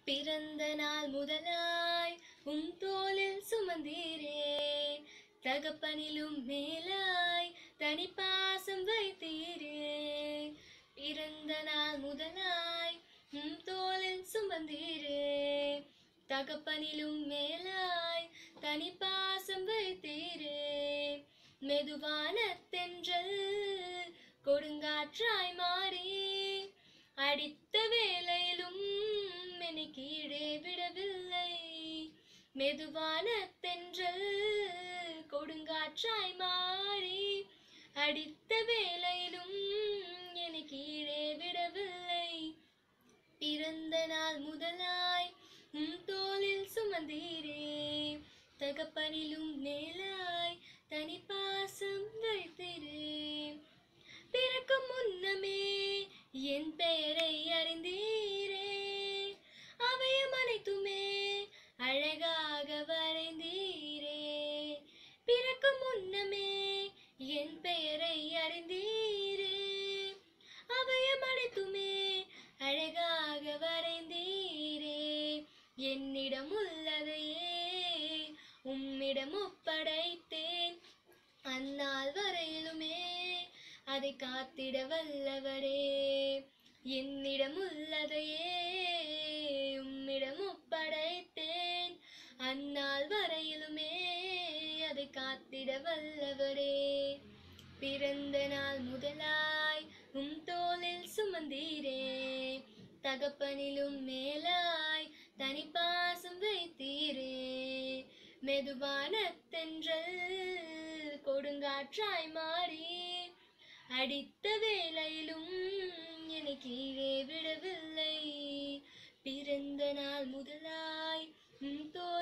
பிறந்த நாள் முதலாய் உம் தோளில் சுமந்தீரே தகப்பனிலும் மேலாய் தனி பாசம் வைத்தீரே பிறந்த நாள் முதலாய் உம் தோளில் சுமந்தீரே தகப்பனிலும் மேலாய் தனி பாசம் வைத்தீரே மெதுவான தென்றல் கொடுங்காற்றாய் மாறி அடித்த வேளையிலும் என்னை கீழே விடவில்லை மெதுவான தென்றல் கொடுங்காற்றாய் மாறி அடித்த வேளையிலும் என்னை கீழே விடவில்லை பிறந்த நாள் முதலாய் உம் தோளில் சுமந்தீரே தகப்பனிலும் மேலாய் தனி பாசம் வைத்தீரே பிறக்கும் முன்னமே என் பெயரை அறிந்தீரே அவையும் அனைத்துமே அழகாக வரைந்தீரே பிறக்கும் முன்னமே என் பெயரை அறிந்தீரே அவையும் அனைத்துமே அழகாக வரைந்தீரே என்னிடம் உள்ளதையே உம்மிடம் ஒப்படைத்தேன் அந்நாள் வரையிலுமே அதை காத்திட வல்லவரே என்னிடம் உள்ளதையே உம்மிடம் ஒப்படைத்தேன் அந்நாள் வரையிலுமே அதை காத்திட வல்லவரே பிறந்த நாள் முதலாய் உம் தோளில் சுமந்தீரே தகப்பனிலும் மேலாய் தனி பாசம் வைத்தீரே மெதுவான தென்றல் கொடுங்காற்றாய் மாறி அடித்த வேளையிலும் என்னை கீழே விடவில்லை பிறந்த நாள் முதலாய் உம் தோளில்